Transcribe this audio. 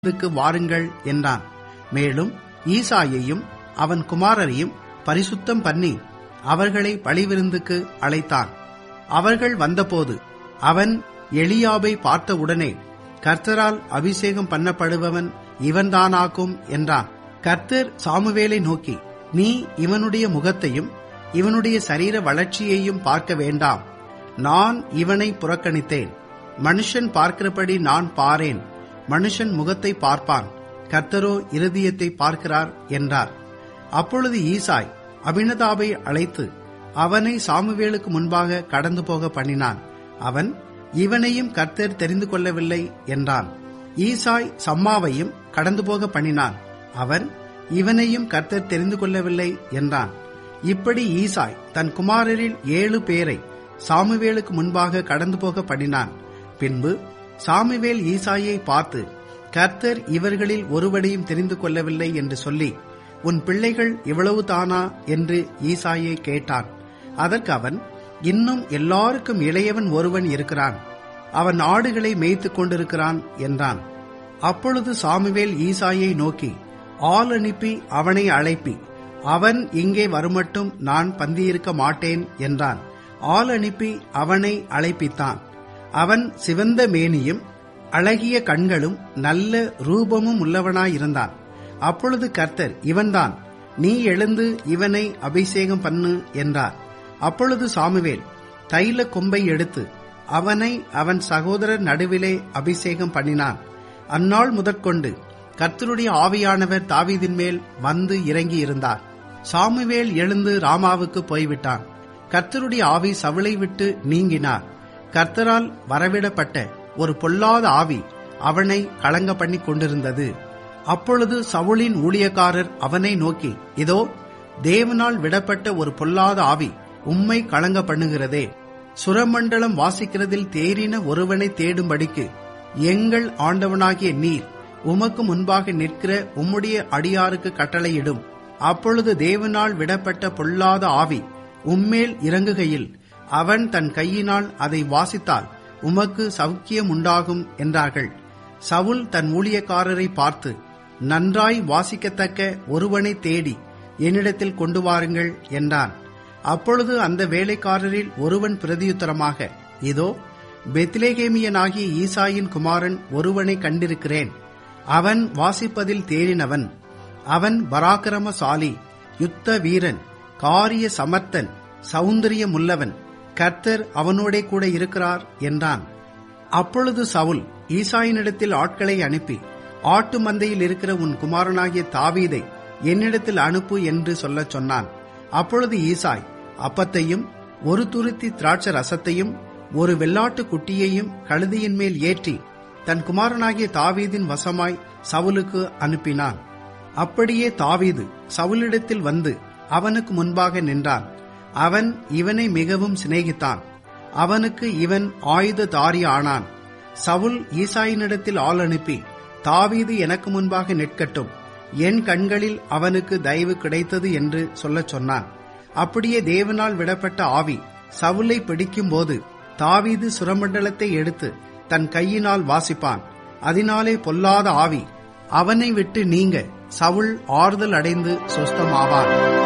பலிபீடத்துக்கு வாருங்கள் என்றான் மேலும் ஈசாயையும் அவன் குமாரரையும் பரிசுத்தம் பண்ணி அவர்களை பலிவிருந்துக்கு அழைத்தான் அவர்கள் வந்தபோது அவன் எலியாபை பார்த்தவுடனே கர்த்தரால் அபிஷேகம் பண்ணப்படுபவன் இவன்தானாக்கும் என்றான் கர்த்தர் சாமுவேலை நோக்கி நீ இவனுடைய முகத்தையும் இவனுடைய சரீர வளர்ச்சியையும் பார்க்க வேண்டாம் நான் இவனை புறக்கணித்தேன் மனுஷன் பார்க்கிறபடி நான் பாரேன் மனுஷன் முகத்தை பார்ப்பான் கர்த்தரோ இருதயத்தை பார்க்கிறார் என்றார் அப்பொழுது ஈசாய் அபினதாபை அழைத்து அவனை சாமுவேலுக்கு முன்பாக கடந்து போக பண்ணினான் அவன் இவனையும் கர்த்தர் தெரிந்து கொள்ளவில்லை என்றான் ஈசாய் சம்மாவையும் கடந்து போக பண்ணினான் அவன் இவனையும் கர்த்தர் தெரிந்து கொள்ளவில்லை என்றான் இப்படி ஈசாய் தன் குமாரரில் ஏழு பேரை சாமுவேலுக்கு முன்பாக கடந்து போக பண்ணினான் பின்பு சாமுவேல் ஈசாயை பார்த்து கர்த்தர் இவர்களில் ஒருவனையும் தெரிந்து கொள்ளவில்லை என்று சொல்லி உன் பிள்ளைகள் இவ்வளவு தானா என்று ஈசாயை கேட்டான் அதற்கு அவன் இன்னும் எல்லாருக்கும் இளையவன் ஒருவன் இருக்கிறான் அவன் ஆடுகளை மேய்த்துக் கொண்டிருக்கிறான் என்றான் அப்பொழுது சாமுவேல் ஈசாயை நோக்கி ஆள் அனுப்பி அவனை அழைப்பி அவன் இங்கே வருமட்டும் நான் பந்தியிருக்க மாட்டேன் என்றான் ஆள் அனுப்பி அவனை அழைப்பித்தான் அவன் சிவந்த மேனியும் அழகிய கண்களும் நல்ல ரூபமும் உள்ளவனாயிருந்தான் அப்பொழுது கர்த்தர் இவன்தான் நீ எழுந்து இவனை அபிஷேகம் பண்ணு என்றார் அப்பொழுது சாமுவேல் தைல கொம்பை எடுத்து அவனை அவன் சகோதரர் நடுவிலே அபிஷேகம் பண்ணினான் அந்நாள் முதற்கொண்டு கர்த்தருடைய ஆவியானவர் தாவீதின் மேல் வந்து இறங்கி இருந்தார் சாமுவேல் எழுந்து ராமாவுக்கு போய்விட்டான் கர்த்தருடைய ஆவி சவுளை விட்டு நீங்கினார் கர்த்தரால் வரவிடப்பட்ட ஒரு பொல்லாத ஆவி அவனை கலங்க பண்ணி கொண்டிருந்தது அப்பொழுது சவுளின் ஊழியக்காரர் அவனை நோக்கி இதோ தேவனால் விடப்பட்ட ஒரு பொல்லாத ஆவி உம்மை கலங்க பண்ணுகிறதே சுரமண்டலம் வாசிக்கிறதில் தேறின ஒருவனை தேடும்படிக்கு எங்கள் ஆண்டவனாகிய நீர் உமக்கு முன்பாக நிற்கிற உம்முடைய அடியாருக்கு கட்டளையிடும் அப்பொழுது தேவனால் விடப்பட்ட பொல்லாத ஆவி உம்மேல் இறங்குகையில் அவன் தன் கையினால் அதை வாசித்தால் உமக்கு சௌக்கியம் உண்டாகும் என்றார்கள் சவுல் தன் ஊழியக்காரரை பார்த்து நன்றாய் வாசிக்கத்தக்க ஒருவனை தேடி என்னிடத்தில் கொண்டு வாருங்கள் என்றான் அப்பொழுது அந்த வேலைக்காரரில் ஒருவன் பிரதியுத்தரமாக இதோ பெத்லேகேமியனாகிய ஈசாயின் குமாரன் ஒருவனை கண்டிருக்கிறேன் அவன் வாசிப்பதில் தேறினவன் அவன் பராக்கிரமசாலி யுத்த வீரன் காரிய சமர்த்தன் சௌந்தரியமுள்ளவன் கர்த்தர் அவனோடே கூட இருக்கிறார் என்றான் அப்பொழுது சவுல் ஈசாயினிடத்தில் ஆட்களை அனுப்பி ஆட்டு மந்தையில் இருக்கிற உன் குமாரனாகிய தாவீதை என்னிடத்தில் அனுப்பு என்று சொல்லச் சொன்னான் அப்பொழுது ஈசாய் அப்பத்தையும் ஒரு துருத்தி திராட்சை ரசத்தையும் ஒரு வெள்ளாட்டு குட்டியையும் கழுதியின் மேல் ஏற்றி தன் குமாரனாகிய தாவீதின் வசமாய் சவுலுக்கு அனுப்பினான் அப்படியே தாவீது சவுலிடத்தில் வந்து அவனுக்கு முன்பாக நின்றான் அவன் இவனை மிகவும் சிநேகித்தான் அவனுக்கு இவன் ஆயுததாரி ஆனான் சவுல் ஈசாயினிடத்தில் ஆள் அனுப்பி தாவீது எனக்கு முன்பாக நிற்கட்டும் என் கண்களில் அவனுக்கு தயவு கிடைத்தது என்று சொல்லச் சொன்னான் அப்படியே தேவனால் விடப்பட்ட ஆவி சவுலை பிடிக்கும்போது தாவீது சுரமண்டலத்தை எடுத்து தன் கையினால் வாசிப்பான் அதனாலே பொல்லாத ஆவி அவனை விட்டு நீங்க சவுல் ஆறுதல் அடைந்து சொஸ்தமாவான்